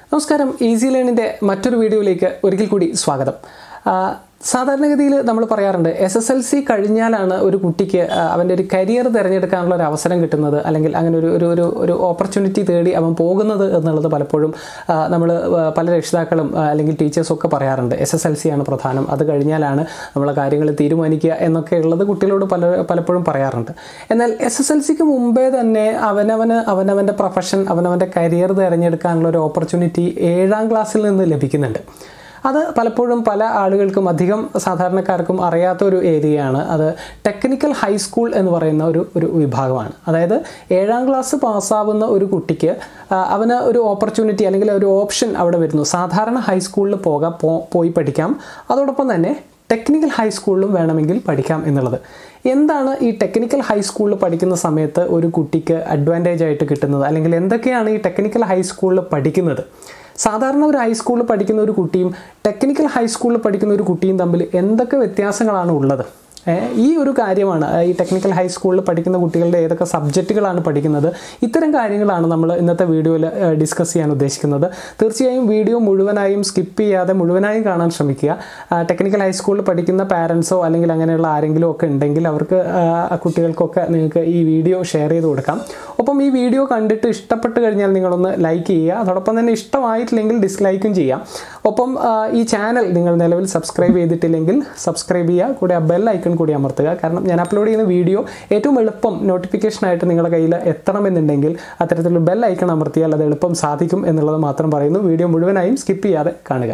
നമസ്കാരം ഈസി ലേണിൻ്റെ മറ്റൊരു വീഡിയോയിലേക്ക് ഒരിക്കൽ കൂടി സ്വാഗതം ആ, സാധാരണഗതിയിൽ നമ്മൾ പറയാറുണ്ട് എസ് എസ് എൽ സി കഴിഞ്ഞാലാണ് ഒരു കുട്ടിക്ക് ആ, അവൻ്റെ ഒരു കരിയർ തിരഞ്ഞെടുക്കാനുള്ള ഒരു അവസരം കിട്ടുന്നത് അല്ലെങ്കിൽ അങ്ങനെ ഒരു ഒരു ഒരു ഒരു ഓപ്പർച്യൂണിറ്റി തേടി അവൻ പോകുന്നത് എന്നുള്ളത് പലപ്പോഴും നമ്മൾ പല രക്ഷിതാക്കളും ആ, അല്ലെങ്കിൽ ടീച്ചേഴ്സും ഒക്കെ പറയാറുണ്ട് എസ് എസ് എൽ സി ആണ് പ്രധാനം അത് കഴിഞ്ഞാലാണ് നമ്മൾ കാര്യങ്ങൾ തീരുമാനിക്കുക എന്നൊക്കെ ഉള്ളത് കുട്ടികളോട് പല പലപ്പോഴും പറയാറുണ്ട് എന്നാൽ എസ് എസ് എൽ സിക്ക് മുമ്പേ തന്നെ അവനവന് അവനവൻ്റെ പ്രൊഫഷൻ അവനവൻ്റെ കരിയർ തിരഞ്ഞെടുക്കാനുള്ള ഒരു ഓപ്പർച്യൂണിറ്റി ഏഴാം ക്ലാസ്സിൽ നിന്ന് ലഭിക്കുന്നുണ്ട് അത് പലപ്പോഴും പല ആളുകൾക്കും അധികം സാധാരണക്കാർക്കും അറിയാത്ത ഒരു ഏരിയയാണ് അത് ടെക്നിക്കൽ ഹൈസ്കൂൾ എന്ന് പറയുന്ന ഒരു ഒരു വിഭാഗമാണ് അതായത് ഏഴാം ക്ലാസ് പാസ്സാവുന്ന ഒരു കുട്ടിക്ക് ആ, അവന് ഒരു ഓപ്പർച്യൂണിറ്റി അല്ലെങ്കിൽ ഒരു ഓപ്ഷൻ അവിടെ വരുന്നു സാധാരണ ഹൈസ്കൂളിൽ പോകാം പോ- പോയി പഠിക്കാം അതോടൊപ്പം തന്നെ ടെക്നിക്കൽ ഹൈസ്കൂളിലും വേണമെങ്കിൽ പഠിക്കാം എന്നുള്ളത് എന്താണ് ഈ ടെക്നിക്കൽ ഹൈസ്കൂളിൽ പഠിക്കുന്ന സമയത്ത് ഒരു കുട്ടിക്ക് അഡ്വാൻറ്റേജ് ആയിട്ട് കിട്ടുന്നത് അല്ലെങ്കിൽ എന്തൊക്കെയാണ് ഈ ടെക്നിക്കൽ ഹൈസ്കൂളിൽ പഠിക്കുന്നത് സാധാരണ ഒരു ഹൈസ്കൂളിൽ പഠിക്കുന്ന ഒരു കുട്ടിയും ടെക്നിക്കൽ ഹൈസ്കൂളിൽ പഠിക്കുന്ന ഒരു കുട്ടിയും തമ്മിൽ എന്തൊക്കെ വ്യത്യാസങ്ങളാണ് ഉള്ളത് ഏ, ഈ ഒരു കാര്യമാണ് ഏ, ഈ ടെക്നിക്കൽ ഹൈസ്കൂളിൽ പഠിക്കുന്ന കുട്ടികളുടെ ഏതൊക്കെ സബ്ജക്റ്റുകളാണ് പഠിക്കുന്നത് ഇത്തരം കാര്യങ്ങളാണ് നമ്മൾ ഇന്നത്തെ വീഡിയോയിൽ ഡിസ്കസ് ചെയ്യാൻ ഉദ്ദേശിക്കുന്നത് തീർച്ചയായും വീഡിയോ മുഴുവനായും സ്കിപ്പ് ചെയ്യാതെ മുഴുവനായും കാണാൻ ശ്രമിക്കുക ആ, ടെക്നിക്കൽ ഹൈസ്കൂളിൽ പഠിക്കുന്ന പാരൻസോ അല്ലെങ്കിൽ അങ്ങനെയുള്ള ആരെങ്കിലും ഒക്കെ ഉണ്ടെങ്കിൽ അവർക്ക് ആ, ആ കുട്ടികൾക്കൊക്കെ നിങ്ങൾക്ക് ഈ വീഡിയോ ഷെയർ ചെയ്ത് കൊടുക്കാം ഒപ്പം ഈ വീഡിയോ കണ്ടിട്ട് ഇഷ്ടപ്പെട്ട് കഴിഞ്ഞാൽ നിങ്ങളൊന്ന് ലൈക്ക് ചെയ്യുക അതോടൊപ്പം തന്നെ ഇഷ്ടമായിട്ടില്ലെങ്കിൽ ഡിസ്ലൈക്കും ചെയ്യാം ഒപ്പം ആ, ഈ ചാനൽ നിങ്ങൾ നിലവിൽ സബ്സ്ക്രൈബ് ചെയ്തിട്ടില്ലെങ്കിൽ സബ്സ്ക്രൈബ് ചെയ്യുക കൂടെ ആ ബെൽ ഐക്കൺ കൂടി അമർത്തുക കാരണം ഞാൻ അപ്ലോഡ് ചെയ്യുന്ന വീഡിയോ ഏറ്റവും എളുപ്പം നോട്ടിഫിക്കേഷനായിട്ട് നിങ്ങളുടെ കയ്യിൽ എത്തണമെന്നുണ്ടെങ്കിൽ അത്തരത്തിലുള്ള ബെൽ ഐക്കൺ അമർത്തിയാൽ അത് എളുപ്പം സാധിക്കും എന്നുള്ളത് മാത്രം പറയുന്നു വീഡിയോ മുഴുവനായും സ്കിപ്പ് ചെയ്യാതെ കാണുക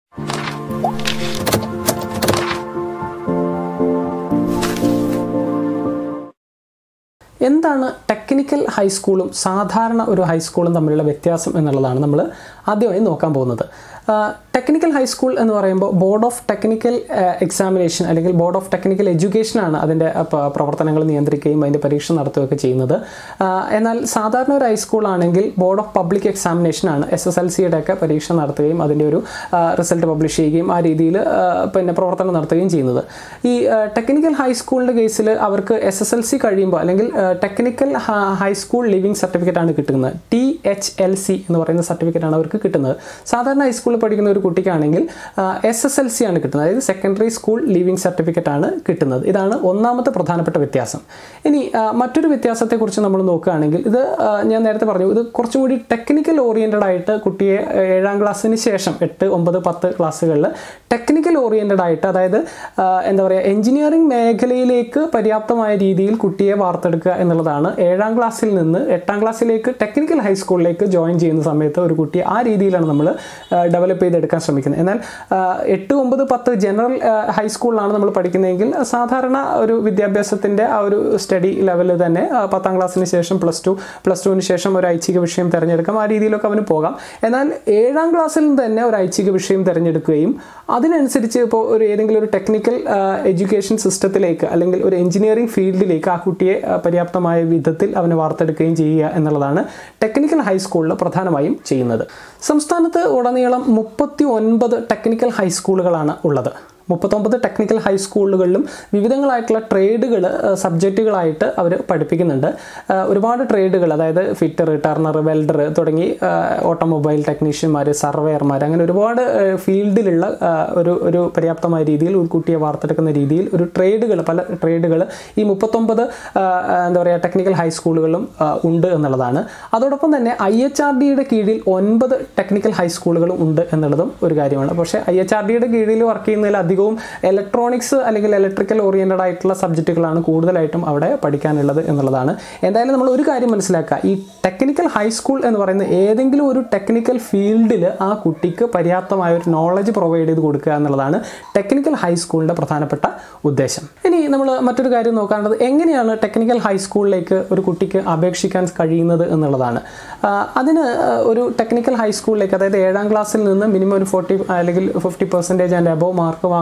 എന്താണ് ടെക്നിക്കൽ ഹൈസ്കൂളും സാധാരണ ഒരു ഹൈസ്കൂളും തമ്മിലുള്ള വ്യത്യാസം എന്നുള്ളതാണ് നമ്മൾ ആദ്യമായി നോക്കാൻ പോകുന്നത് ടെക്നിക്കൽ ഹൈസ്കൂൾ എന്ന് പറയുമ്പോൾ ബോർഡ് ഓഫ് ടെക്നിക്കൽ എക്സാമിനേഷൻ അല്ലെങ്കിൽ ബോർഡ് ഓഫ് ടെക്നിക്കൽ എഡ്യൂക്കേഷനാണ് അതിൻ്റെ പ- പ്രവർത്തനങ്ങൾ നിയന്ത്രിക്കുകയും അതിൻ്റെ പരീക്ഷ നടത്തുകയൊക്കെ ചെയ്യുന്നത് ആ, എന്നാൽ സാധാരണ ഒരു ഹൈസ്കൂൾ ആണെങ്കിൽ ബോർഡ് ഓഫ് പബ്ലിക് എക്സാമിനേഷനാണ് എസ് എസ് എൽ സിയുടെ ഒക്കെ പരീക്ഷ നടത്തുകയും അതിൻ്റെ ഒരു റിസൾട്ട് പബ്ലിഷ് ചെയ്യുകയും ആ രീതിയിൽ പിന്നെ പ്രവർത്തനം നടത്തുകയും ചെയ്യുന്നത് ഈ ടെക്നിക്കൽ ഹൈസ്കൂളിൻ്റെ കേസിൽ അവർക്ക് എസ് എസ് എൽ സി കഴിയുമ്പോൾ അല്ലെങ്കിൽ ടെക്നിക്കൽ ഹൈസ്കൂൾ ലിവിംഗ് സർട്ടിഫിക്കറ്റ് ആണ് കിട്ടുന്നത് ടി എച്ച് എൽ സി എന്ന് പറയുന്ന സർട്ടിഫിക്കറ്റ് ആണ് അവർക്ക് കിട്ടുന്നത് സാധാരണ ഹൈസ്കൂളിൽ പഠിക്കുന്ന ഒരു കുട്ടിക്കാണെങ്കിൽ എസ് എസ് എൽ സി ആണ് കിട്ടുന്നത് അതായത് സെക്കൻഡറി സ്കൂൾ ലിവിംഗ് സർട്ടിഫിക്കറ്റ് ആണ് കിട്ടുന്നത് ഇതാണ് ഒന്നാമത്തെ പ്രധാനപ്പെട്ട വ്യത്യാസം ഇനി ആ, മറ്റൊരു വ്യത്യാസത്തെക്കുറിച്ച് നമ്മൾ നോക്കുകയാണെങ്കിൽ ഇത് ആ, ഞാൻ നേരത്തെ പറഞ്ഞു ഇത് കുറച്ചും കൂടി ടെക്നിക്കൽ ഓറിയൻറ്റഡ് ആയിട്ട് കുട്ടിയെ ആ, ഏഴാം ക്ലാസ്സിന് ശേഷം എട്ട് ഒമ്പത് പത്ത് ക്ലാസ്സുകളിൽ ടെക്നിക്കൽ ഓറിയൻറ്റഡ് ആയിട്ട് അതായത് ആ, എന്താ പറയുക എഞ്ചിനീയറിംഗ് മേഖലയിലേക്ക് പര്യാപ്തമായ രീതിയിൽ കുട്ടിയെ വാർത്തെടുക്കുക എന്നുള്ളതാണ് ഏഴാം ക്ലാസ്സിൽ നിന്ന് എട്ടാം ക്ലാസ്സിലേക്ക് ടെക്നിക്കൽ ഹൈസ്കൂളിലേക്ക് ജോയിൻ ചെയ്യുന്ന സമയത്ത് ഒരു കുട്ടിയെ ആ രീതിയിലാണ് നമ്മൾ ഡെവലപ്പ് ചെയ്തെടുക്കാൻ ശ്രമിക്കുന്നത് എന്നാൽ ആ, എട്ട് ഒമ്പത് പത്ത് ജനറൽ ഹൈസ്കൂളിലാണ് നമ്മൾ പഠിക്കുന്നതെങ്കിൽ സാധാരണ ഒരു വിദ്യാഭ്യാസത്തിൻ്റെ ആ ഒരു സ്റ്റഡി ലെവലിൽ തന്നെ ആ, പത്താം ക്ലാസ്സിന് ശേഷം പ്ലസ് ടു പ്ലസ് ടുവിന് ശേഷം ഒരു ഐച്ഛിക വിഷയം തിരഞ്ഞെടുക്കാം ആ രീതിയിലൊക്കെ അവന് പോകാം എന്നാൽ ഏഴാം ക്ലാസ്സിൽ നിന്ന് തന്നെ ഒരു ഐച്ഛിക വിഷയം തിരഞ്ഞെടുക്കുകയും അതിനനുസരിച്ച് ഇപ്പോൾ ഒരു ഏതെങ്കിലും ഒരു ടെക്നിക്കൽ എഡ്യൂക്കേഷൻ സിസ്റ്റത്തിലേക്ക് അല്ലെങ്കിൽ ഒരു എഞ്ചിനീയറിംഗ് ഫീൽഡിലേക്ക് ആ കുട്ടിയെ ആ, പര്യാപ്തമായ വിധത്തിൽ അവനെ വാർത്തെടുക്കുകയും ചെയ്യുക എന്നുള്ളതാണ് ടെക്നിക്കൽ ഹൈസ്കൂളിൽ പ്രധാനമായും ചെയ്യുന്നത് സംസ്ഥാനത്ത് ഉടനീളം മുപ്പത്തി ഒൻപത് ടെക്നിക്കൽ ഹൈസ്കൂളുകളാണ് ഉള്ളത് മുപ്പത്തൊമ്പത് ടെക്നിക്കൽ ഹൈസ്കൂളുകളിലും വിവിധങ്ങളായിട്ടുള്ള ട്രേഡുകൾ സബ്ജക്റ്റുകളായിട്ട് അവർ പഠിപ്പിക്കുന്നുണ്ട് ആ, ഒരുപാട് ട്രേഡുകൾ അതായത് ഫിറ്റർ ടർണർ വെൽഡർ തുടങ്ങി ഓട്ടോമൊബൈൽ ടെക്നീഷ്യന്മാർ സർവേയർമാർ അങ്ങനെ ഒരുപാട് ആ, ഫീൽഡിലുള്ള ആ, ഒരു ഒരു പര്യാപ്തമായ രീതിയിൽ ഒരു കുട്ടിയെ വാർത്തെടുക്കുന്ന രീതിയിൽ ഒരു ട്രേഡുകൾ പല ട്രേഡുകൾ ഈ മുപ്പത്തൊമ്പത് ആ, ആ, എന്താ പറയുക ടെക്നിക്കൽ ഹൈസ്കൂളുകളിലും ആ, ഉണ്ട് എന്നുള്ളതാണ് അതോടൊപ്പം തന്നെ ഐ എച്ച് ആർ ഡിയുടെ കീഴിൽ ഒൻപത് ടെക്നിക്കൽ ഹൈസ്കൂളുകളും ഉണ്ട് എന്നുള്ളതും ഒരു കാര്യമാണ് പക്ഷേ ഐ എച്ച് ആർ ഡിയുടെ കീഴിൽ വർക്ക് ചെയ്യുന്നതിൽ അധികവും ഇലക്ട്രോണിക്സ് അല്ലെങ്കിൽ ഇലക്ട്രിക്കൽ ഓറിയൻറ്റഡ് ആയിട്ടുള്ള സബ്ജക്റ്റുകളാണ് കൂടുതലായിട്ടും അവിടെ പഠിക്കാനുള്ളത് എന്നുള്ളതാണ് എന്തായാലും നമ്മൾ ഒരു കാര്യം മനസ്സിലാക്കുക ഈ ടെക്നിക്കൽ ഹൈസ്കൂൾ എന്ന് പറയുന്ന ഏതെങ്കിലും ഒരു ടെക്നിക്കൽ ഫീൽഡിൽ ആ കുട്ടിക്ക് പര്യാപ്തമായ ഒരു നോളജ് പ്രൊവൈഡ് ചെയ്ത് കൊടുക്കുക എന്നുള്ളതാണ് ടെക്നിക്കൽ ഹൈസ്കൂളിൻ്റെ പ്രധാനപ്പെട്ട ഉദ്ദേശം ഇനി നമ്മൾ മറ്റൊരു കാര്യം നോക്കാനുള്ളത് എങ്ങനെയാണ് ടെക്നിക്കൽ ഹൈസ്കൂളിലേക്ക് ഒരു കുട്ടിക്ക് അപേക്ഷിക്കാൻ കഴിയുന്നത് എന്നുള്ളതാണ് ആ, അതിന് ആ, ഒരു ടെക്നിക്കൽ ഹൈസ്കൂളിലേക്ക് അതായത് ഏഴാം ക്ലാസ്സിൽ നിന്ന് മിനിമം ഒരു ഫോർട്ടി അല്ലെങ്കിൽ fifty percentage and above mark വാങ്ങുന്ന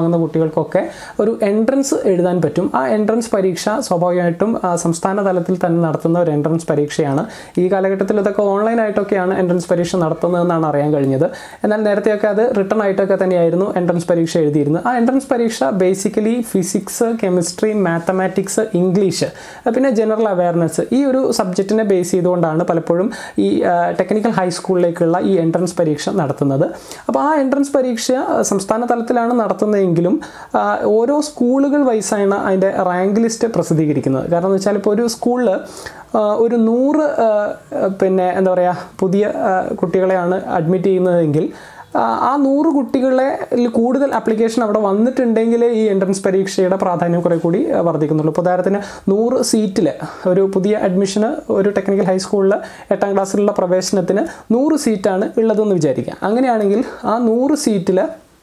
വാങ്ങുന്ന കുട്ടികൾക്കൊക്കെ ഒരു എൻട്രൻസ് എഴുതാൻ പറ്റും ആ എൻട്രൻസ് പരീക്ഷ സ്വാഭാവികമായിട്ടും ആ, സംസ്ഥാന തലത്തിൽ തന്നെ നടത്തുന്ന ഒരു എൻട്രൻസ് പരീക്ഷയാണ് ഈ കാലഘട്ടത്തിൽ ഇതൊക്കെ ഓൺലൈനായിട്ടൊക്കെയാണ് എൻട്രൻസ് പരീക്ഷ നടത്തുന്നതെന്നാണ് അറിയാൻ കഴിഞ്ഞത് എന്നാൽ നേരത്തെയൊക്കെ അത് റിട്ടേൺ ആയിട്ടൊക്കെ തന്നെയായിരുന്നു എൻട്രൻസ് പരീക്ഷ എഴുതിയിരുന്നത് ആ എൻട്രൻസ് പരീക്ഷ basically physics chemistry mathematics English പിന്നെ ജനറൽ അവയർനെസ് ഈ ഒരു സബ്ജക്റ്റിനെ ബേസ് ചെയ്തുകൊണ്ടാണ് പലപ്പോഴും ഈ ടെക്നിക്കൽ ഹൈസ്കൂളിലേക്കുള്ള ഈ എൻട്രൻസ് പരീക്ഷ നടത്തുന്നത് അപ്പോൾ ആ എൻട്രൻസ് പരീക്ഷ ആ, സംസ്ഥാന തലത്തിലാണ് നടത്തുന്നതെങ്കിലും ആ, ഓരോ സ്കൂളുകൾ വൈസാണ് അതിൻ്റെ റാങ്ക് ലിസ്റ്റ് പ്രസിദ്ധീകരിക്കുന്നത് കാരണം എന്ന് വെച്ചാൽ ഇപ്പോൾ ഒരു സ്കൂളിൽ ഒരു നൂറ് ആ, പിന്നെ എന്താ പറയുക പുതിയ ആ, കുട്ടികളെയാണ് അഡ്മിറ്റ് ചെയ്യുന്നതെങ്കിൽ ആ, ആ നൂറ് കുട്ടികളെ കൂടുതൽ ആപ്ലിക്കേഷൻ അവിടെ വന്നിട്ടുണ്ടെങ്കിൽ ഈ എൻട്രൻസ് പരീക്ഷയുടെ പ്രാധാന്യം കുറെ കൂടി ആ, വർദ്ധിക്കുന്നുള്ളൂ ഇപ്പോൾ ഉദാഹരണത്തിന് നൂറ് സീറ്റിൽ ഒരു പുതിയ അഡ്മിഷന് ഒരു ടെക്നിക്കൽ ഹൈസ്കൂളിൽ എട്ടാം ക്ലാസ്സിലുള്ള പ്രവേശനത്തിന് നൂറ് സീറ്റാണ് ഉള്ളതെന്ന് വിചാരിക്കുക അങ്ങനെയാണെങ്കിൽ ആ നൂറ് സീറ്റിൽ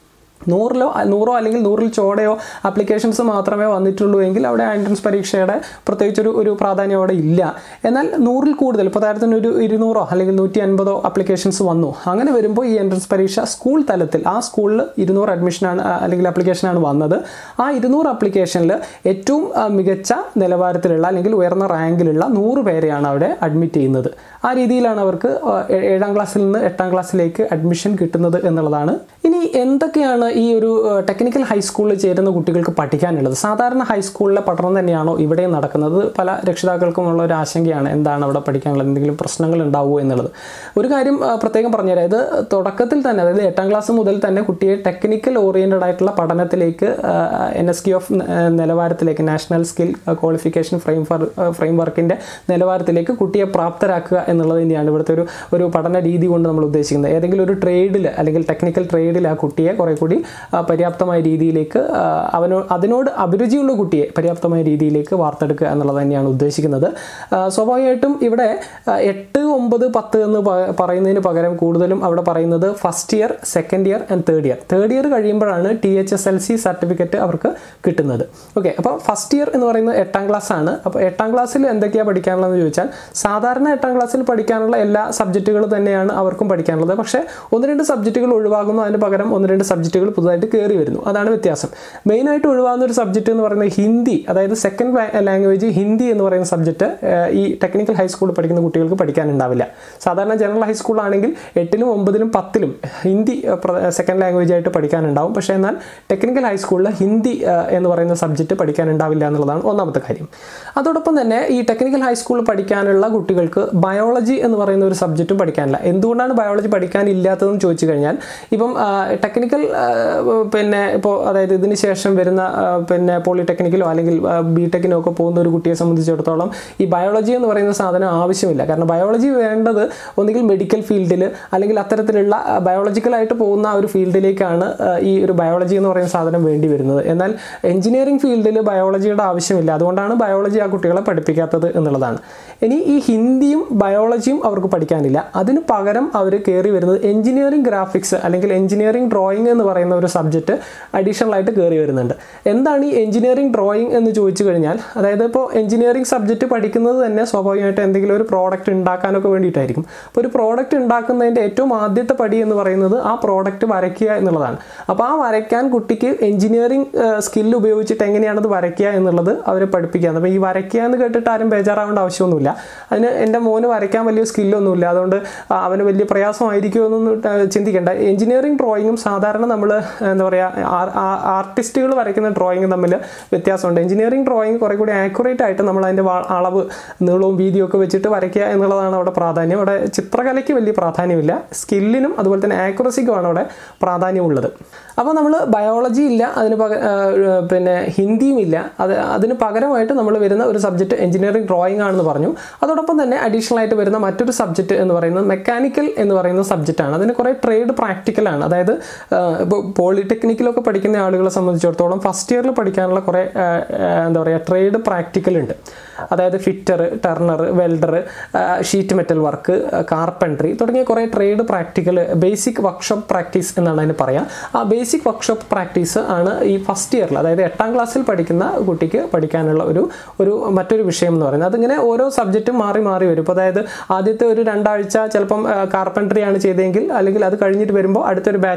നൂറിലോ നൂറോ അല്ലെങ്കിൽ നൂറിൽ ചോടയോ ആപ്ലിക്കേഷൻസ് മാത്രമേ വന്നിട്ടുള്ളൂ എങ്കിൽ അവിടെ എൻട്രൻസ് പരീക്ഷയുടെ പ്രത്യേകിച്ചൊരു ഒരു പ്രാധാന്യം അവിടെ ഇല്ല എന്നാൽ നൂറിൽ കൂടുതൽ ഇപ്പോൾ താരത്തിന് ഒരു ഇരുന്നൂറോ അല്ലെങ്കിൽ നൂറ്റി അൻപതോ ആപ്ലിക്കേഷൻസ് വന്നു അങ്ങനെ വരുമ്പോൾ ഈ എൻട്രൻസ് പരീക്ഷ സ്കൂൾ തലത്തിൽ ആ സ്കൂളിൽ ഇരുന്നൂറ് അഡ്മിഷനാണ് ആ, അല്ലെങ്കിൽ ആപ്ലിക്കേഷനാണ് വന്നത് ആ ഇരുന്നൂറ് ആപ്ലിക്കേഷനിൽ ഏറ്റവും ആ, മികച്ച നിലവാരത്തിലുള്ള അല്ലെങ്കിൽ ഉയർന്ന റാങ്കിലുള്ള നൂറ് പേരെയാണ് അവിടെ അഡ്മിറ്റ് ചെയ്യുന്നത് ആ രീതിയിലാണ് അവർക്ക് ആ, ഏ- ഏഴാം ക്ലാസ്സിൽ നിന്ന് എട്ടാം ക്ലാസ്സിലേക്ക് അഡ്മിഷൻ കിട്ടുന്നത് എന്നുള്ളതാണ് ഇനി എന്തൊക്കെയാണ് ഈ ഒരു ടെക്നിക്കൽ ഹൈസ്കൂളിൽ ചേരുന്ന കുട്ടികൾക്ക് പഠിക്കാനുള്ളത് സാധാരണ ഹൈസ്കൂളിലെ പഠനം തന്നെയാണോ ഇവിടെയും നടക്കുന്നത് പല രക്ഷിതാക്കൾക്കും ഉള്ള ഒരു ആശങ്കയാണ് എന്താണ് അവിടെ പഠിക്കാനുള്ളത് എന്തെങ്കിലും പ്രശ്നങ്ങൾ ഉണ്ടാവുമോ എന്നുള്ളത് ഒരു കാര്യം ആ, പ്രത്യേകം പറഞ്ഞുതരാം ഇത് തുടക്കത്തിൽ തന്നെ അതായത് എട്ടാം ക്ലാസ് മുതൽ തന്നെ കുട്ടിയെ ടെക്നിക്കൽ ഓറിയൻറ്റഡ് ആയിട്ടുള്ള പഠനത്തിലേക്ക് എൻ എസ് ക്യു എഫ് നിലവാരത്തിലേക്ക് national skill qualification frame frame വർക്കിൻ്റെ നിലവാരത്തിലേക്ക് കുട്ടിയെ പ്രാപ്തരാക്കുക എന്നുള്ളത് തന്നെയാണ് ഇവിടുത്തെ ഒരു ഒരു പഠന രീതി കൊണ്ട് നമ്മൾ ഉദ്ദേശിക്കുന്നത് ഏതെങ്കിലും ഒരു ട്രേഡിൽ അല്ലെങ്കിൽ ടെക്നിക്കൽ ട്രേഡിൽ ആ കുട്ടിയെ കുറെ കൂടി ആ, പര്യാപ്തമായ രീതിയിലേക്ക് ആ, അവനോ അതിനോട് അഭിരുചിയുള്ള കുട്ടിയെ പര്യാപ്തമായ രീതിയിലേക്ക് വാർത്തെടുക്കുക എന്നുള്ളത് തന്നെയാണ് ഉദ്ദേശിക്കുന്നത് ആ, സ്വാഭാവികമായിട്ടും ഇവിടെ ആ, എട്ട് ഒമ്പത് പത്ത് എന്ന് പ- പറയുന്നതിന് പകരം കൂടുതലും അവിടെ പറയുന്നത് first year second year and third year third year കഴിയുമ്പോഴാണ് T H S L C certificate അവർക്ക് കിട്ടുന്നത് ഓക്കെ അപ്പോൾ ഫസ്റ്റ് ഇയർ എന്ന് പറയുന്നത് എട്ടാം ക്ലാസ് ആണ് അപ്പോൾ എട്ടാം ക്ലാസ്സിൽ എന്തൊക്കെയാണ് പഠിക്കാനുള്ളതെന്ന് ചോദിച്ചാൽ സാധാരണ എട്ടാം ക്ലാസ്സിൽ പഠിക്കാനുള്ള എല്ലാ സബ്ജക്റ്റുകളും തന്നെയാണ് അവർക്കും പഠിക്കാനുള്ളത് പക്ഷേ ഒന്ന് രണ്ട് സബ്ജക്റ്റുകൾ ഒഴിവാകുന്നു അതിന് പകരം ഒന്ന് രണ്ട് സബ്ജക്റ്റുകൾ പുതുതായിട്ട് കയറി വരുന്നു അതാണ് വ്യത്യാസം മെയിനായിട്ട് ഒഴിവാകുന്ന ഒരു സബ്ജക്റ്റ് എന്ന് പറയുന്നത് ഹിന്ദി അതായത് സെക്കൻഡ് ലാംഗ്വേജ് ഹിന്ദി എന്ന് പറയുന്ന സബ്ജക്റ്റ് ഈ ടെക്നിക്കൽ ഹൈസ്കൂളിൽ പഠിക്കുന്ന കുട്ടികൾക്ക് പഠിക്കാനുണ്ടാവില്ല സാധാരണ ജനറൽ ഹൈസ്കൂളാണെങ്കിൽ എട്ടിലും ഒമ്പതിലും പത്തിലും ഹിന്ദി സെക്കൻഡ് ലാംഗ്വേജ് ആയിട്ട് പഠിക്കാനുണ്ടാവും പക്ഷേ എന്നാൽ ടെക്നിക്കൽ ഹൈസ്കൂളിൽ ഹിന്ദി ആ, എന്ന് പറയുന്ന സബ്ജക്റ്റ് പഠിക്കാനുണ്ടാവില്ല എന്നുള്ളതാണ് ഒന്നാമത്തെ കാര്യം അതോടൊപ്പം തന്നെ ഈ ടെക്നിക്കൽ ഹൈസ്കൂളിൽ പഠിക്കാനുള്ള കുട്ടികൾക്ക് ബയോളജി എന്ന് പറയുന്ന ഒരു സബ്ജക്റ്റും പഠിക്കാനില്ല എന്തുകൊണ്ടാണ് ബയോളജി പഠിക്കാനില്ലാത്തതെന്ന് ചോദിച്ചു കഴിഞ്ഞാൽ ഇപ്പം ടെക്നിക്കൽ പിന്നെ ഇപ്പോൾ അതായത് ഇതിന് ശേഷം വരുന്ന ആ, പിന്നെ പോളിടെക്നിക്കലോ അല്ലെങ്കിൽ ബി ടെക്കിനോ ഒക്കെ പോകുന്ന ഒരു കുട്ടിയെ സംബന്ധിച്ചിടത്തോളം ഈ ബയോളജി എന്ന് പറയുന്ന സാധനം ആവശ്യമില്ല കാരണം ബയോളജി വേണ്ടത് ഒന്നുകിൽ മെഡിക്കൽ ഫീൽഡിൽ അല്ലെങ്കിൽ അത്തരത്തിലുള്ള ബയോളജിക്കലായിട്ട് പോകുന്ന ആ ഒരു ഫീൽഡിലേക്കാണ് ആ, ഈ ഒരു ബയോളജി എന്ന് പറയുന്ന സാധനം വേണ്ടി വരുന്നത് എന്നാൽ എഞ്ചിനീയറിംഗ് ഫീൽഡിൽ ബയോളജിയുടെ ആവശ്യമില്ല അതുകൊണ്ടാണ് ബയോളജി ആ കുട്ടികളെ പഠിപ്പിക്കാത്തത് എന്നുള്ളതാണ് ഇനി ഈ ഹിന്ദിയും ബയോളജിയും അവർക്ക് പഠിക്കാനില്ല അതിന് പകരം അവർ കയറി വരുന്നത് എഞ്ചിനീയറിംഗ് ഗ്രാഫിക്സ് അല്ലെങ്കിൽ എഞ്ചിനീയറിംഗ് ഡ്രോയിങ് എന്ന് പറയുന്ന ഒരു സബ്ജക്റ്റ് അഡീഷണൽ ആയിട്ട് കയറി വരുന്നുണ്ട് എന്താണ് ഈ എഞ്ചിനീയറിംഗ് ഡ്രോയിങ് എന്ന് ചോദിച്ചു കഴിഞ്ഞാൽ അതായത് ഇപ്പോൾ എഞ്ചിനീയറിംഗ് സബ്ജക്റ്റ് പഠിക്കുന്നത് തന്നെ സ്വാഭാവികമായിട്ട് എന്തെങ്കിലും ഒരു പ്രോഡക്റ്റ് ഉണ്ടാക്കാനൊക്കെ വേണ്ടിയിട്ടായിരിക്കും അപ്പോൾ ഒരു പ്രോഡക്റ്റ് ഉണ്ടാക്കുന്നതിൻ്റെ ഏറ്റവും ആദ്യത്തെ പടി എന്ന് പറയുന്നത് ആ പ്രോഡക്റ്റ് വരയ്ക്കുക എന്നുള്ളതാണ് അപ്പോൾ ആ വരയ്ക്കാൻ കുട്ടിക്ക് എഞ്ചിനീയറിംഗ് സ്കില്ല് ഉപയോഗിച്ചിട്ട് എങ്ങനെയാണ് അത് വരയ്ക്കുക എന്നുള്ളത് അവരെ പഠിപ്പിക്കുകയാണ് അപ്പോൾ ഈ വരയ്ക്കുക എന്ന് കേട്ടിട്ട് ആരും ബേജാറാവേണ്ട ആവശ്യമൊന്നുമില്ല അതിന് എൻ്റെ മോന് വരയ്ക്കാൻ വലിയ സ്കില്ലൊന്നുമില്ല അതുകൊണ്ട് ആ, അവന് വലിയ പ്രയാസമായിരിക്കുമോ എന്നൊന്നും ആ, ചിന്തിക്കേണ്ട എഞ്ചിനീയറിംഗ് ഡ്രോയിങ്ങും സാധാരണ നമ്മൾ എന്താ പറയുക ആർട്ടിസ്റ്റുകൾ വരയ്ക്കുന്ന ഡ്രോയിങ് തമ്മിൽ വ്യത്യാസമുണ്ട് എഞ്ചിനീയറിംഗ് ഡ്രോയിങ് കുറേ കൂടി ആക്യുറേറ്റ് ആയിട്ട് നമ്മൾ അതിൻ്റെ വാ- അളവ് നീളവും വീതിയും ഒക്കെ വെച്ചിട്ട് വരയ്ക്കുക എന്നുള്ളതാണ് അവിടെ പ്രാധാന്യം അവിടെ ചിത്രകലയ്ക്ക് വലിയ പ്രാധാന്യമില്ല സ്കില്ലിനും അതുപോലെ തന്നെ ആക്യുറസിക്കുമാണ് അവിടെ പ്രാധാന്യമുള്ളത് അപ്പോൾ നമ്മൾ ബയോളജി ഇല്ല അതിന് പക ആ, പിന്നെ ഹിന്ദിയും ഇല്ല അത് അതിന് പകരമായിട്ട് നമ്മൾ വരുന്ന ഒരു സബ്ജക്റ്റ് എഞ്ചിനീയറിംഗ് ഡ്രോയിങ് ആണെന്ന് പറഞ്ഞു അതോടൊപ്പം തന്നെ അഡീഷണൽ ആയിട്ട് വരുന്ന മറ്റൊരു സബ്ജക്റ്റ് എന്ന് പറയുന്നത് മെക്കാനിക്കൽ എന്ന് പറയുന്ന സബ്ജക്റ്റാണ് അതിന് കുറേ ട്രേഡ് പ്രാക്ടിക്കലാണ് അതായത് ഇപ്പോൾ പോളിടെക്നിക്കിലൊക്കെ പഠിക്കുന്ന ആളുകളെ സംബന്ധിച്ചിടത്തോളം ഫസ്റ്റ് ഇയറിൽ പഠിക്കാനുള്ള കുറേ ആ, ആ, എന്താ പറയുക ട്രേഡ് പ്രാക്ടിക്കൽ ഉണ്ട് അതായത് fitter turner welder sheet metal work carpentry തുടങ്ങിയ കുറേ trade practical basic workshop practice എന്നാണ് അതിന് പറയാം ആ ബേസിക് വർക്ക്ഷോപ്പ് പ്രാക്ടീസ് ആണ് ഈ ഫസ്റ്റ് ഇയറിൽ അതായത് എട്ടാം ക്ലാസ്സിൽ പഠിക്കുന്ന കുട്ടിക്ക് പഠിക്കാനുള്ള ഒരു ഒരു മറ്റൊരു വിഷയം എന്ന് പറയുന്നത് അതിങ്ങനെ ഓരോ സബ്ജക്റ്റും മാറി മാറി വരും ഇപ്പോൾ അതായത് ആദ്യത്തെ ഒരു രണ്ടാഴ്ച ചിലപ്പം കാർപ്പൻട്രി ആണ് ചെയ്തതെങ്കിൽ അല്ലെങ്കിൽ അത് കഴിഞ്ഞിട്ട് വരുമ്പോൾ അടുത്തൊരു ബാച്ച്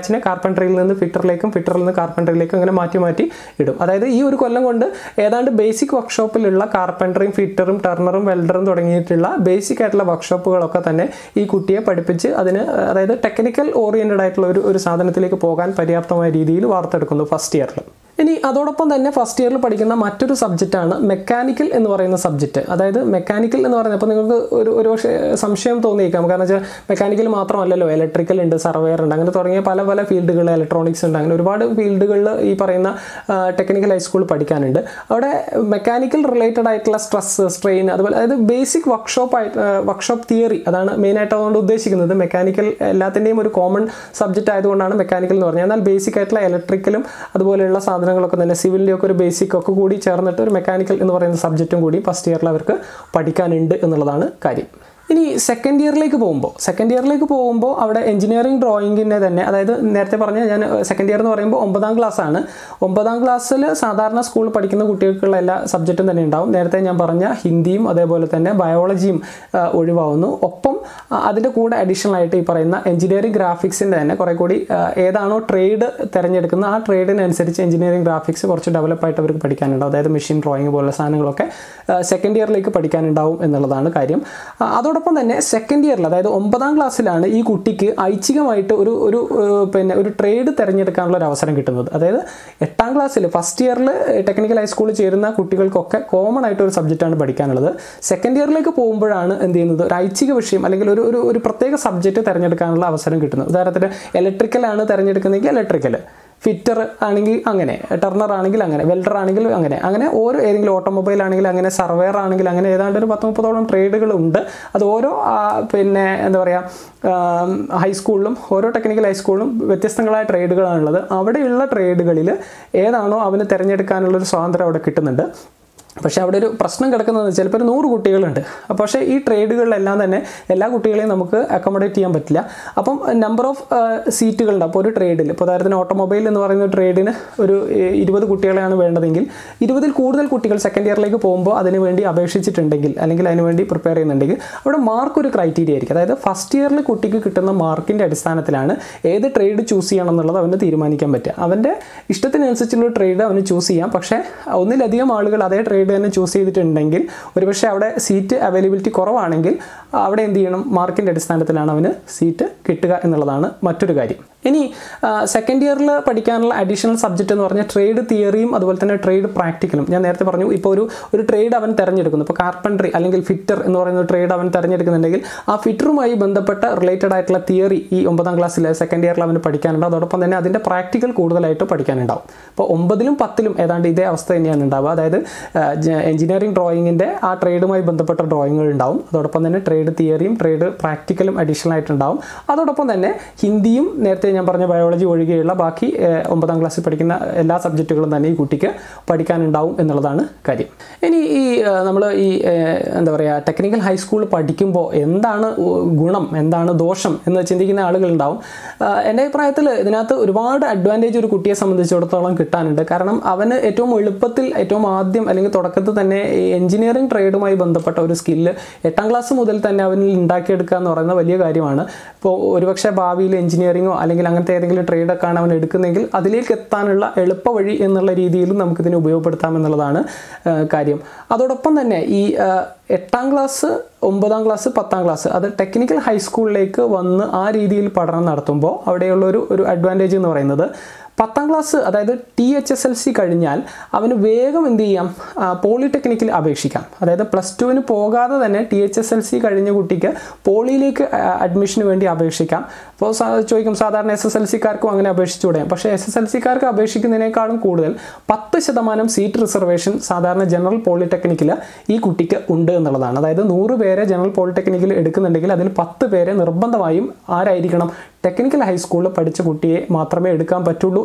ബാച്ചിനെ കാർപ്പൻട്രിയിൽ നിന്ന് ഫിറ്ററിലേക്കും ഫിറ്ററിൽ നിന്ന് കാർപ്പൻട്രിയിലേക്കും അങ്ങനെ മാറ്റി മാറ്റി ഇടും അതായത് ഈ ഒരു കൊല്ലം കൊണ്ട് ഏതാണ്ട് ബേസിക് വർക്ക്ഷോപ്പിലുള്ള കാർപ്പൻട്രിയും ഫിറ്ററും ടർണറും വെൽഡറും തുടങ്ങിയിട്ടുള്ള ബേസിക് ആയിട്ടുള്ള വർക്ക്ഷോപ്പുകളൊക്കെ തന്നെ ഈ കുട്ടിയെ പഠിപ്പിച്ച് അതിന് അതായത് ടെക്നിക്കൽ ഓറിയൻറ്റഡ് ആയിട്ടുള്ള ഒരു ഒരു സാധനത്തിലേക്ക് പോകാൻ പര്യാപ്തമായ രീതിയിൽ വാർത്തെടുക്കുന്നു ഫസ്റ്റ് ഇയറിൽ ഇനി അതോടൊപ്പം തന്നെ ഫസ്റ്റ് ഇയറിൽ പഠിക്കുന്ന മറ്റൊരു സബ്ജക്റ്റാണ് മെക്കാനിക്കൽ എന്ന് പറയുന്ന സബ്ജക്റ്റ് അതായത് മെക്കാനിക്കൽ എന്ന് പറയുന്നത് അപ്പോൾ നിങ്ങൾക്ക് ഒരു ഒരു പക്ഷേ സംശയം തോന്നിയേക്കാം കാരണം വെച്ചാൽ മെക്കാനിക്കൽ മാത്രമല്ലല്ലോ ഇലക്ട്രിക്കൽ ഉണ്ട് സർവേയർ ഉണ്ട് അങ്ങനെ തുടങ്ങിയ പല പല ഫീൽഡുകൾ ഇലക്ട്രോണിക്സ് ഉണ്ട് അങ്ങനെ ഒരുപാട് ഫീൽഡുകളിൽ ഈ പറയുന്ന ടെക്നിക്കൽ ഹൈസ്കൂൾ പഠിക്കാനുണ്ട് അവിടെ മെക്കാനിക്കൽ റിലേറ്റഡ് ആയിട്ടുള്ള സ്ട്രെസ് സ്ട്രെയിൻ അതുപോലെ അതായത് ബേസിക് വർക്ക്ഷോപ്പ് ആയിട്ട് വർക്ക്ഷോപ്പ് തിയറി അതാണ് മെയിനായിട്ട് അതുകൊണ്ട് ഉദ്ദേശിക്കുന്നത് മെക്കാനിക്കൽ എല്ലാത്തിൻ്റെയും ഒരു കോമൺ സബ്ജക്റ്റ് ആയതുകൊണ്ടാണ് മെക്കാനിക്കൽ എന്ന് പറഞ്ഞാൽ എന്നാൽ ബേസിക് ആയിട്ടുള്ള ഇലക്ട്രിക്കലും അതുപോലെയുള്ള സാധനങ്ങളൊക്കെ തന്നെ സിവിലിൻ്റെ ഒക്കെ ഒരു ബേസിക് ഒക്കെ കൂടി ചേർന്നിട്ട് ഒരു മെക്കാനിക്കൽ എന്ന് പറയുന്ന സബ്ജക്റ്റും കൂടി ഫസ്റ്റ് ഇയറിൽ അവർക്ക് പഠിക്കാനുണ്ട് എന്നുള്ളതാണ് കാര്യം ഇനി സെക്കൻഡ് ഇയറിലേക്ക് പോകുമ്പോൾ സെക്കൻഡ് ഇയറിലേക്ക് പോകുമ്പോൾ അവിടെ എഞ്ചിനീയറിംഗ് ഡ്രോയിങ്ങിൻ്റെ തന്നെ അതായത് നേരത്തെ പറഞ്ഞ ഞാൻ സെക്കൻഡ് ഇയർ എന്ന് പറയുമ്പോൾ ഒമ്പതാം ക്ലാസ് ആണ് ഒമ്പതാം ക്ലാസ്സിൽ സാധാരണ സ്കൂളിൽ പഠിക്കുന്ന കുട്ടികൾക്കുള്ള എല്ലാ സബ്ജക്റ്റും തന്നെ ഉണ്ടാവും നേരത്തെ ഞാൻ പറഞ്ഞ ഹിന്ദിയും അതേപോലെ തന്നെ ബയോളജിയും ആ, ഒഴിവാവുന്നു ഒപ്പം ആ, അതിൻ്റെ കൂടെ അഡീഷണൽ ആയിട്ട് ഈ പറയുന്ന എഞ്ചിനീയറിംഗ് ഗ്രാഫിക്സിൻ്റെ തന്നെ കുറേ കൂടി ആ, ഏതാണോ ട്രേഡ് തിരഞ്ഞെടുക്കുന്ന ആ ട്രേഡിനനുസരിച്ച് എഞ്ചിനീയറിംഗ് ഗ്രാഫിക്സ് കുറച്ച് ഡെവലപ്പ് ആയിട്ട് അവർക്ക് പഠിക്കാനുണ്ടാവും അതായത് മെഷീൻ ഡ്രോയിങ് പോലുള്ള സാധനങ്ങളൊക്കെ സെക്കൻഡ് ഇയറിലേക്ക് പഠിക്കാനുണ്ടാവും എന്നുള്ളതാണ് കാര്യം ആ, അതോടൊപ്പം തന്നെ സെക്കൻഡ് ഇയറിൽ അതായത് ഒമ്പതാം ക്ലാസ്സിലാണ് ഈ കുട്ടിക്ക് ഐച്ഛികമായിട്ട് ഒരു ഒരു ഏഹ്, പിന്നെ ഒരു ട്രേഡ് തിരഞ്ഞെടുക്കാനുള്ള ഒരു അവസരം കിട്ടുന്നത് അതായത് എട്ടാം ക്ലാസ്സിൽ ഫസ്റ്റ് ഇയറിൽ ടെക്നിക്കൽ ഹൈസ്കൂളിൽ ചേരുന്ന കുട്ടികൾക്കൊക്കെ കോമൺ ആയിട്ട് ഒരു സബ്ജക്റ്റാണ് പഠിക്കാനുള്ളത് സെക്കൻഡ് ഇയറിലേക്ക് പോകുമ്പോഴാണ് എന്ത് ചെയ്യുന്നത് ഒരു ഐച്ഛിക വിഷയം അല്ലെങ്കിൽ ഒരു ഒരു ഒരു പ്രത്യേക സബ്ജക്റ്റ് തിരഞ്ഞെടുക്കാനുള്ള അവസരം കിട്ടുന്നത് ഉദാഹരണത്തിന് ഇലക്ട്രിക്കലാണ് തിരഞ്ഞെടുക്കുന്നതെങ്കിൽ ഇലക്ട്രിക്കൽ ഫിറ്റർ ആണെങ്കിൽ അങ്ങനെ ടർണർ ആണെങ്കിൽ അങ്ങനെ വെൽഡർ ആണെങ്കിൽ അങ്ങനെ അങ്ങനെ ഓരോ ഏതെങ്കിലും ഓട്ടോമൊബൈൽ ആണെങ്കിൽ അങ്ങനെ സർവേർ ആണെങ്കിൽ അങ്ങനെ ഏതാണ്ട് ഒരു പത്ത് മുപ്പതോളം ട്രേഡുകളുണ്ട് അത് ഓരോ ആ, പിന്നെ എന്താ പറയുക ഹൈസ്കൂളിലും ഓരോ ടെക്നിക്കൽ ഹൈസ്കൂളിലും വ്യത്യസ്തങ്ങളായ ട്രേഡുകളാണുള്ളത് അവിടെയുള്ള ട്രേഡുകളിൽ ഏതാണോ അവന് തിരഞ്ഞെടുക്കാനുള്ളൊരു സ്വാതന്ത്ര്യം അവിടെ കിട്ടുന്നുണ്ട് പക്ഷേ അവിടെ ഒരു പ്രശ്നം കിടക്കുന്നത് ചിലപ്പോൾ ഒരു നൂറ് കുട്ടികളുണ്ട് അപ്പോൾ പക്ഷേ ഈ ട്രേഡുകളിലെല്ലാം തന്നെ എല്ലാ കുട്ടികളെയും നമുക്ക് അക്കോമഡേറ്റ് ചെയ്യാൻ പറ്റില്ല അപ്പം നമ്പർ ഓഫ് സീറ്റുകളുണ്ട് അപ്പോൾ ഒരു ട്രേഡിൽ ഇപ്പോൾ ഉദാഹരണത്തിന് ഓട്ടോമൊബൈൽ എന്ന് പറയുന്ന ട്രേഡിന് ഒരു ഏഹ്, ഇരുപത് കുട്ടികളെയാണ് വേണ്ടതെങ്കിൽ ഇരുപതിൽ കൂടുതൽ കുട്ടികൾ സെക്കൻഡ് ഇയറിലേക്ക് പോകുമ്പോൾ അതിന് വേണ്ടി അപേക്ഷിച്ചിട്ടുണ്ടെങ്കിൽ അല്ലെങ്കിൽ അതിന് വേണ്ടി പ്രിപ്പയർ ചെയ്യുന്നുണ്ടെങ്കിൽ അവിടെ മാർക്ക് ഒരു ക്രൈറ്റീരിയ ആയിരിക്കും അതായത് ഫസ്റ്റ് ഇയറിൽ കുട്ടിക്ക് കിട്ടുന്ന മാർക്കിൻ്റെ അടിസ്ഥാനത്തിലാണ് ഏത് ട്രേഡ് ചൂസ് ചെയ്യണം എന്നുള്ളത് അവന് തീരുമാനിക്കാൻ പറ്റുക അവൻ്റെ ഇഷ്ടത്തിനനുസരിച്ചുള്ള ട്രേഡ് അവന് ചൂസ് ചെയ്യാം പക്ഷേ ഒന്നിലധികം ആളുകൾ അതേ ട്രേഡ് തന്നെ ചൂസ് ചെയ്തിട്ടുണ്ടെങ്കിൽ ഒരുപക്ഷെ അവിടെ സീറ്റ് അവൈലബിലിറ്റി കുറവാണെങ്കിൽ അവിടെ എന്ത് ചെയ്യണം മാർക്കിൻ്റെ അടിസ്ഥാനത്തിലാണ് അവന് സീറ്റ് കിട്ടുക എന്നുള്ളതാണ് മറ്റൊരു കാര്യം ഇനി സെക്കൻഡ് ഇയറിൽ പഠിക്കാനുള്ള അഡീഷണൽ സബ്ജക്റ്റ് എന്ന് പറഞ്ഞാൽ ട്രേഡ് തിയറിയും അതുപോലെ തന്നെ ട്രേഡ് പ്രാക്ടിക്കലും ഞാൻ നേരത്തെ പറഞ്ഞു ഇപ്പോൾ ഒരു ഒരു ട്രേഡ് അവൻ തിരഞ്ഞെടുക്കുന്നു ഇപ്പോൾ കാർപ്പൻട്രി അല്ലെങ്കിൽ ഫിറ്റർ എന്ന് പറയുന്ന ട്രേഡ് അവൻ തിരഞ്ഞെടുക്കുന്നുണ്ടെങ്കിൽ ആ ഫിറ്ററുമായി ബന്ധപ്പെട്ട റിലേറ്റഡ് ആയിട്ടുള്ള തിയറി ഈ ഒമ്പതാം ക്ലാസ്സിൽ സെക്കൻഡ് ഇയറിൽ അവന് പഠിക്കാനുണ്ട് അതോടൊപ്പം തന്നെ അതിൻ്റെ പ്രാക്ടിക്കൽ കൂടുതലായിട്ട് പഠിക്കാനുണ്ടാവും അപ്പോൾ ഒമ്പതിലും പത്തിലും ഏതാണ്ട് ഇതേ അവസ്ഥ തന്നെയാണ് ഉണ്ടാവുക അതായത് എഞ്ചിനീയറിംഗ് ഡ്രോയിങ്ങിൻ്റെ ആ ട്രേഡുമായി ബന്ധപ്പെട്ട ഡ്രോയിങ്ങുകൾ ഉണ്ടാവും അതോടൊപ്പം തന്നെ ട്രേഡ് തിയറിയും ട്രേഡ് പ്രാക്ടിക്കലും അഡീഷണൽ ആയിട്ടുണ്ടാവും അതോടൊപ്പം തന്നെ ഹിന്ദിയും നേരത്തെ ഞാൻ പറഞ്ഞ ബയോളജി ഒഴികെയുള്ള ബാക്കി ഏഹ്, ഒമ്പതാം ക്ലാസ്സിൽ പഠിക്കുന്ന എല്ലാ സബ്ജക്റ്റുകളും തന്നെ ഈ കുട്ടിക്ക് പഠിക്കാനുണ്ടാവും എന്നുള്ളതാണ് കാര്യം ഇനി ഈ നമ്മൾ ഈ ഏഹ്, എന്താ പറയുക ടെക്നിക്കൽ ഹൈസ്കൂൾ പഠിക്കുമ്പോൾ എന്താണ് ഉ- ഗുണം എന്താണ് ദോഷം എന്ന് ചിന്തിക്കുന്ന ആളുകളുണ്ടാവും ആഹ്, എൻ്റെ അഭിപ്രായത്തിൽ ഇതിനകത്ത് ഒരുപാട് അഡ്വാൻറ്റേജ് ഒരു കുട്ടിയെ സംബന്ധിച്ചിടത്തോളം കിട്ടാനുണ്ട് കാരണം അവന് ഏറ്റവും എളുപ്പത്തിൽ ഏറ്റവും ആദ്യം അല്ലെങ്കിൽ തുടക്കത്തിൽ തന്നെ ഈ എഞ്ചിനീയറിംഗ് ട്രേഡുമായി ബന്ധപ്പെട്ട ഒരു സ്കില്ല് എട്ടാം ക്ലാസ് മുതൽ തന്നെ അവനിൽ ഉണ്ടാക്കിയെടുക്കുക എന്ന് പറയുന്ന വലിയ കാര്യമാണ് ഇപ്പോൾ ഒരുപക്ഷെ ഭാവിയിൽ എഞ്ചിനീയറിങ്ങോ അല്ലെങ്കിൽ അങ്ങനത്തെ ഏതെങ്കിലും ട്രേഡൊക്കെയാണ് അവൻ എടുക്കുന്നതെങ്കിൽ അതിലേക്ക് എത്താനുള്ള എളുപ്പ വഴി എന്നുള്ള രീതിയിലും നമുക്കിതിനെ ഉപയോഗപ്പെടുത്താം എന്നുള്ളതാണ് ആ, കാര്യം അതോടൊപ്പം തന്നെ ഈ ആ, എട്ടാം ക്ലാസ് ഒമ്പതാം ക്ലാസ് പത്താം ക്ലാസ് അത് ടെക്നിക്കൽ ഹൈസ്കൂളിലേക്ക് വന്ന് ആ രീതിയിൽ പഠനം നടത്തുമ്പോൾ അവിടെയുള്ള ഒരു ഒരു അഡ്വാൻറ്റേജ് എന്ന് പറയുന്നത് പത്താം ക്ലാസ് അതായത് T H S L C കഴിഞ്ഞാൽ അവന് വേഗം എന്ത് ചെയ്യാം ആ, പോളിടെക്നിക്കിൽ അപേക്ഷിക്കാം അതായത് പ്ലസ് ടുവിന് പോകാതെ തന്നെ T H S L C കഴിഞ്ഞ കുട്ടിക്ക് പോളിയിലേക്ക് ആ, അഡ്മിഷന് വേണ്ടി അപേക്ഷിക്കാം അപ്പോൾ സാ- ചോദിക്കും സാധാരണ എസ് എസ് എൽ സിക്കാർക്കും അങ്ങനെ അപേക്ഷിച്ചുകൂടെ പക്ഷേ എസ് എസ് എൽ സിക്കാർക്ക് അപേക്ഷിക്കുന്നതിനേക്കാളും കൂടുതൽ പത്ത് ശതമാനം സീറ്റ് റിസർവേഷൻ സാധാരണ ജനറൽ പോളിടെക്നിക്കിൽ ഈ കുട്ടിക്ക് ഉണ്ട് എന്നുള്ളതാണ് അതായത് നൂറ് പേരെ ജനറൽ പോളിടെക്നിക്കിൽ എടുക്കുന്നുണ്ടെങ്കിൽ അതിൽ പത്ത് പേരെ നിർബന്ധമായും ആരായിരിക്കണം ടെക്നിക്കൽ ഹൈസ്കൂളിൽ പഠിച്ച കുട്ടിയെ മാത്രമേ എടുക്കാൻ പറ്റുള്ളൂ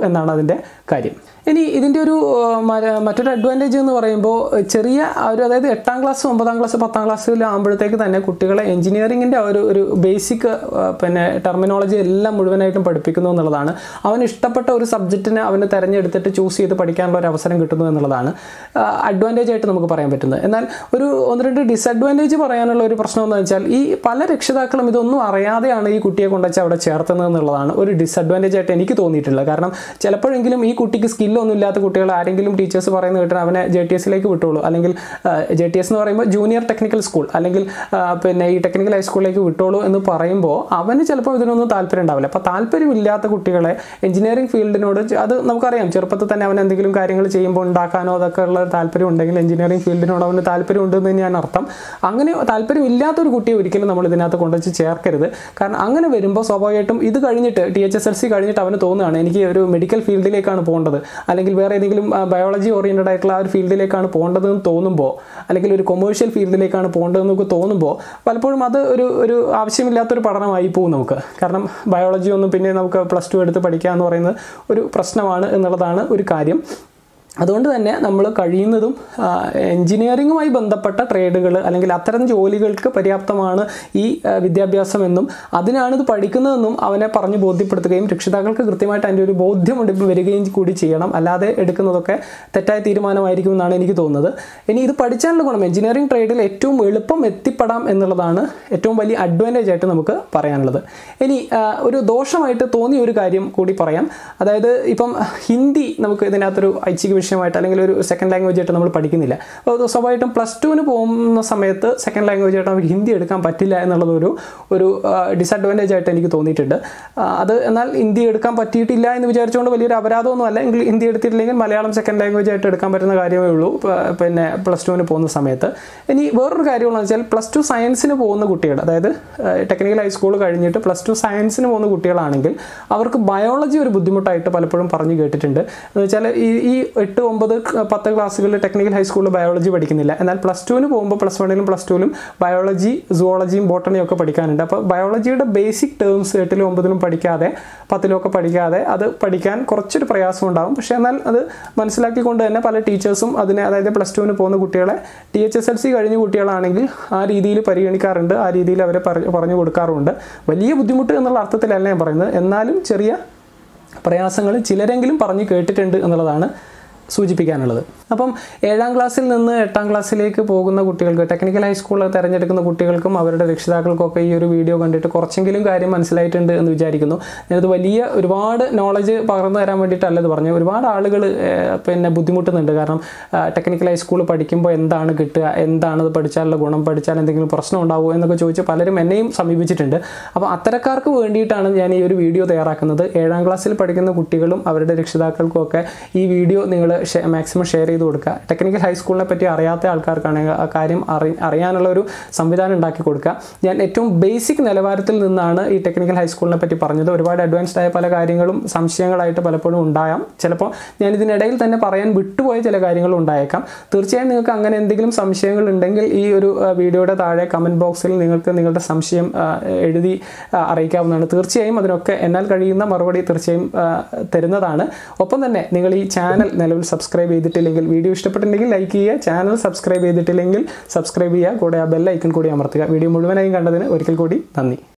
എന്നാണ് അതിൻ്റെ കാര്യം ഇനി ഇതിൻ്റെ ഒരു ആ, മ- മറ്റൊരു അഡ്വാൻറ്റേജ് എന്ന് പറയുമ്പോൾ ചെറിയ ആ ഒരു അതായത് എട്ടാം ക്ലാസ് ഒമ്പതാം ക്ലാസ് പത്താം ക്ലാസ്സിലാകുമ്പോഴത്തേക്ക് തന്നെ കുട്ടികളെ എഞ്ചിനീയറിങ്ങിൻ്റെ ഒരു ഒരു ബേസിക് പിന്നെ ടെർമിനോളജി എല്ലാം മുഴുവനായിട്ടും പഠിപ്പിക്കുന്നു എന്നുള്ളതാണ് അവന് ഇഷ്ടപ്പെട്ട ഒരു സബ്ജക്റ്റിനെ അവന് തിരഞ്ഞെടുത്തിട്ട് ചൂസ് ചെയ്ത് പഠിക്കാനുള്ള ഒരു അവസരം കിട്ടുന്നു എന്നുള്ളതാണ് അഡ്വാൻറ്റേജ് ആയിട്ട് നമുക്ക് പറയാൻ പറ്റുന്നത് എന്നാൽ ഒരു ഒന്ന് രണ്ട് ഡിസഡ്വാൻറ്റേജ് പറയാനുള്ള ഒരു പ്രശ്നം എന്ന് വെച്ചാൽ ഈ പല രക്ഷിതാക്കളും ഇതൊന്നും അറിയാതെയാണ് ഈ കുട്ടിയെ കൊണ്ടുവച്ച് അവിടെ ചേർത്തുന്നത് എന്നുള്ളതാണ് ഒരു ഡിസഡ്വാൻറ്റേജ് ആയിട്ട് എനിക്ക് തോന്നിയിട്ടുള്ളത് കാരണം ചിലപ്പോഴെങ്കിലും ഈ കുട്ടിക്ക് സ്കില്ലൊന്നും ഇല്ലാത്ത കുട്ടികൾ ആരെങ്കിലും ടീച്ചേഴ്സ് പറയുന്ന കേട്ടാൽ അവനെ ജെ ടി എസിലേക്ക് വിട്ടോളൂ അല്ലെങ്കിൽ ജെ ടി എസ് എന്ന് പറയുമ്പോൾ ജൂനിയർ ടെക്നിക്കൽ സ്കൂൾ അല്ലെങ്കിൽ ആ, പിന്നെ ഈ ടെക്നിക്കൽ ഹൈസ്കൂളിലേക്ക് വിട്ടോളൂ എന്ന് പറയുമ്പോൾ അവന് ചിലപ്പോൾ ഇതിനൊന്നും താല്പര്യം ഉണ്ടാവില്ല അപ്പോൾ താല്പര്യമില്ലാത്ത കുട്ടികളെ എഞ്ചിനീയറിംഗ് ഫീൽഡിനോട് ചെ- അത് നമുക്കറിയാം ചെറുപ്പത്തിൽ തന്നെ അവൻ എന്തെങ്കിലും കാര്യങ്ങൾ ചെയ്യുമ്പോൾ ഉണ്ടാക്കാനോ അതൊക്കെ ഉള്ള താല്പര്യം ഉണ്ടെങ്കിൽ എഞ്ചിനീയറിംഗ് ഫീൽഡിനോട് അവന് താല്പര്യം ഉണ്ടെന്ന് തന്നെയാണ് അർത്ഥം അങ്ങനെ താല്പര്യമില്ലാത്തൊരു കുട്ടിയെ ഒരിക്കലും നമ്മൾ ഇതിനകത്ത് കൊണ്ടുവച്ച് ചേർക്കരുത് കാരണം അങ്ങനെ വരുമ്പോൾ സ്വാഭാവികമായിട്ടും ഇത് കഴിഞ്ഞിട്ട് T H S L C കഴിഞ്ഞിട്ട് അവന് തോന്നുകയാണ് എനിക്ക് ഒരു മെഡിക്കൽ ഫീൽഡിലേക്കാണ് പോകേണ്ടത് അല്ലെങ്കിൽ വേറെ ഏതെങ്കിലും ബയോളജി ഓറിയൻറ്റഡ് ആയിട്ടുള്ള ആ ഒരു ഫീൽഡിലേക്കാണ് പോകേണ്ടതെന്ന് തോന്നുമ്പോൾ അല്ലെങ്കിൽ ഒരു കൊമേഴ്ഷ്യൽ ഫീൽഡിലേക്കാണ് പോകേണ്ടതെന്നൊക്കെ തോന്നുമ്പോൾ പലപ്പോഴും അത് ഒരു ഒരു ആവശ്യമില്ലാത്തൊരു പഠനമായി പോകും നമുക്ക് കാരണം ബയോളജി ഒന്നും പിന്നെ നമുക്ക് പ്ലസ് ടു എടുത്ത് പഠിക്കുക എന്ന് പറയുന്നത് ഒരു പ്രശ്നമാണ് എന്നുള്ളതാണ് ഒരു കാര്യം അതുകൊണ്ട് തന്നെ നമ്മൾ കഴിയുന്നതും എഞ്ചിനീയറിങ്ങുമായി ബന്ധപ്പെട്ട ട്രേഡുകൾ അല്ലെങ്കിൽ അത്തരം ജോലികൾക്ക് പര്യാപ്തമാണ് ഈ ആ, വിദ്യാഭ്യാസം എന്നും അതിനാണ് ഇത് പഠിക്കുന്നതെന്നും അവനെ പറഞ്ഞ് ബോധ്യപ്പെടുത്തുകയും രക്ഷിതാക്കൾക്ക് കൃത്യമായിട്ട് അതിൻ്റെ ഒരു ബോധ്യം ഉണ്ട് വരികയും കൂടി ചെയ്യണം അല്ലാതെ എടുക്കുന്നതൊക്കെ തെറ്റായ തീരുമാനമായിരിക്കും എന്നാണ് എനിക്ക് തോന്നുന്നത് ഇനി ഇത് പഠിച്ചാലുള്ള ഗുണം എഞ്ചിനീയറിംഗ് ട്രേഡിൽ ഏറ്റവും എളുപ്പം എത്തിപ്പെടാം എന്നുള്ളതാണ് ഏറ്റവും വലിയ അഡ്വാൻറ്റേജ് ആയിട്ട് നമുക്ക് പറയാനുള്ളത് ഇനി ആ, ഒരു ദോഷമായിട്ട് തോന്നിയ ഒരു കാര്യം കൂടി പറയാം അതായത് ഇപ്പം ഹിന്ദി നമുക്ക് ഇതിനകത്തൊരു ഐച്ഛിക വിഷയമായിട്ട് അല്ലെങ്കിൽ ഒരു സെക്കൻഡ് ലാംഗ്വേജ് ആയിട്ട് നമ്മൾ പഠിക്കുന്നില്ല അപ്പോൾ അത് സ്വാഭാവികമായിട്ടും പ്ലസ് ടുവിന് പോകുന്ന സമയത്ത് സെക്കൻഡ് ലാംഗ്വേജ് ആയിട്ട് നമുക്ക് ഹിന്ദി എടുക്കാൻ പറ്റില്ല എന്നുള്ളത് ഒരു ഒരു ഡിസഡ്വാൻറ്റേജ് ആയിട്ട് എനിക്ക് തോന്നിയിട്ടുണ്ട് ആ, അത് എന്നാൽ ഹിന്ദി എടുക്കാൻ പറ്റിയിട്ടില്ല എന്ന് വിചാരിച്ചുകൊണ്ട് വലിയൊരു അപരാധമൊന്നും അല്ല എങ്കിൽ ഹിന്ദി എടുത്തിട്ടില്ലെങ്കിൽ മലയാളം സെക്കൻഡ് ലാംഗ്വേജ് ആയിട്ട് എടുക്കാൻ പറ്റുന്ന കാര്യമേ ഉള്ളൂ പ- പിന്നെ പ്ലസ് ടുവിന് പോകുന്ന സമയത്ത് ഇനി വേറൊരു കാര്യമെന്ന് വെച്ചാൽ പ്ലസ് ടു സയൻസിന് പോകുന്ന കുട്ടികൾ അതായത് ടെക്നിക്കൽ ഹൈസ്കൂൾ കഴിഞ്ഞിട്ട് പ്ലസ് ടു സയൻസിന് പോകുന്ന കുട്ടികളാണെങ്കിൽ അവർക്ക് ബയോളജി ഒരു ബുദ്ധിമുട്ടായിട്ട് പലപ്പോഴും പറഞ്ഞു കേട്ടിട്ടുണ്ട് എന്ന് വെച്ചാൽ ഈ ഈ എട്ട് ഒമ്പത് ക- പത്ത് ക്ലാസ്സുകളിൽ ടെക്നിക്കൽ ഹൈസ്കൂളിൽ ബയോളജി പഠിക്കുന്നില്ല എന്നാൽ പ്ലസ് ടുവിന് പോകുമ്പോൾ പ്ലസ് വണ്ണിലും പ്ലസ് ടുവിലും ബയോളജി സുവോളജിയും ബോട്ടണിയും ഒക്കെ പഠിക്കാനുണ്ട് അപ്പോൾ ബയോളജിയുടെ ബേസിക് ടേംസ് എട്ടിലും ഒമ്പതിലും പഠിക്കാതെ പത്തിലും ഒക്കെ പഠിക്കാതെ അത് പഠിക്കാൻ കുറച്ചൊരു പ്രയാസം ഉണ്ടാകും പക്ഷേ എന്നാൽ അത് മനസ്സിലാക്കിക്കൊണ്ട് തന്നെ പല ടീച്ചേഴ്സും അതിനെ അതായത് പ്ലസ് ടുവിന് പോകുന്ന കുട്ടികളെ T H S L C കഴിഞ്ഞ കുട്ടികളാണെങ്കിൽ ആ രീതിയിൽ പരിഗണിക്കാറുണ്ട് ആ രീതിയിൽ അവരെ പറ- പറഞ്ഞു കൊടുക്കാറുമുണ്ട് വലിയ ബുദ്ധിമുട്ട് എന്നുള്ള അർത്ഥത്തിലല്ല ഞാൻ പറയുന്നത് എന്നാലും ചെറിയ പ്രയാസങ്ങൾ ചിലരെങ്കിലും പറഞ്ഞു കേട്ടിട്ടുണ്ട് എന്നുള്ളതാണ് സൂചിപ്പിക്കാനുള്ളത് അപ്പം ഏഴാം ക്ലാസ്സിൽ നിന്ന് എട്ടാം ക്ലാസ്സിലേക്ക് പോകുന്ന കുട്ടികൾക്ക് ടെക്നിക്കൽ ഹൈസ്കൂളിൽ തിരഞ്ഞെടുക്കുന്ന കുട്ടികൾക്കും അവരുടെ രക്ഷിതാക്കൾക്കൊക്കെ ഈ ഒരു വീഡിയോ കണ്ടിട്ട് കുറച്ചെങ്കിലും കാര്യം മനസ്സിലായിട്ടുണ്ട് എന്ന് വിചാരിക്കുന്നു ഞാനത് വലിയ ഒരുപാട് നോളജ് പകർന്നു തരാൻ വേണ്ടിയിട്ടല്ല ഇത് പറഞ്ഞു ഒരുപാട് ആളുകൾ പിന്നെ ബുദ്ധിമുട്ടുന്നുണ്ട് കാരണം ടെക്നിക്കൽ ഹൈസ്കൂൾ പഠിക്കുമ്പോൾ എന്താണ് കിട്ടുക എന്താണ് ഇത് പഠിച്ചാലുള്ള ഗുണം പഠിച്ചാൽ എന്തെങ്കിലും പ്രശ്നം ഉണ്ടാവുമോ എന്നൊക്കെ ചോദിച്ച് പലരും എന്നെയും സമീപിച്ചിട്ടുണ്ട് അപ്പോൾ അത്തരക്കാർക്ക് വേണ്ടിയിട്ടാണ് ഞാൻ ഈ ഒരു വീഡിയോ തയ്യാറാക്കുന്നത് ഏഴാം ക്ലാസ്സിൽ പഠിക്കുന്ന കുട്ടികളും അവരുടെ രക്ഷിതാക്കൾക്കും ഒക്കെ ഈ വീഡിയോ നിങ്ങൾ മാക്സിമം ഷെയർ ചെയ്ത് കൊടുക്കുക ടെക്നിക്കൽ ഹൈസ്കൂളിനെ പറ്റി അറിയാത്ത ആൾക്കാർക്കാണെങ്കിൽ ആ കാര്യം അറി അറിയാനുള്ള ഒരു സംവിധാനം ഉണ്ടാക്കി കൊടുക്കുക ഞാൻ ഏറ്റവും ബേസിക് നിലവാരത്തിൽ നിന്നാണ് ഈ ടെക്നിക്കൽ ഹൈസ്കൂളിനെ പറ്റി പറഞ്ഞത് ഒരുപാട് അഡ്വാൻസ്ഡ് ആയ പല കാര്യങ്ങളും സംശയങ്ങളായിട്ട് പലപ്പോഴും ഉണ്ടായാം ചിലപ്പോൾ ഞാൻ ഇതിനിടയിൽ തന്നെ പറയാൻ വിട്ടുപോയ ചില കാര്യങ്ങളും ഉണ്ടായേക്കാം തീർച്ചയായും നിങ്ങൾക്ക് അങ്ങനെ എന്തെങ്കിലും സംശയങ്ങൾ ഉണ്ടെങ്കിൽ ഈ ഒരു ആ, വീഡിയോയുടെ താഴെ കമൻറ്റ് ബോക്സിൽ നിങ്ങൾക്ക് നിങ്ങളുടെ സംശയം ആ, എഴുതി ആ, അറിയിക്കാവുന്നതാണ് തീർച്ചയായും അതിനൊക്കെ എന്നാൽ കഴിയുന്ന മറുപടി തീർച്ചയായും ആ, തരുന്നതാണ് ഒപ്പം തന്നെ നിങ്ങൾ ഈ ചാനൽ നിലവിൽ സബ്സ്ക്രൈബ് ചെയ്തിട്ടില്ലെങ്കിൽ വീഡിയോ ഇഷ്ടപ്പെട്ടിട്ടുണ്ടെങ്കിൽ ലൈക്ക് ചെയ്യുക ചാനൽ സബ്സ്ക്രൈബ് ചെയ്തിട്ടില്ലെങ്കിൽ സബ്സ്ക്രൈബ് ചെയ്യുക കൂടെ ആ ബെൽ ഐക്കൺ കൂടി അമർത്തുക വീഡിയോ മുഴുവനായും കണ്ടതിന് ഒരിക്കൽ കൂടി നന്ദി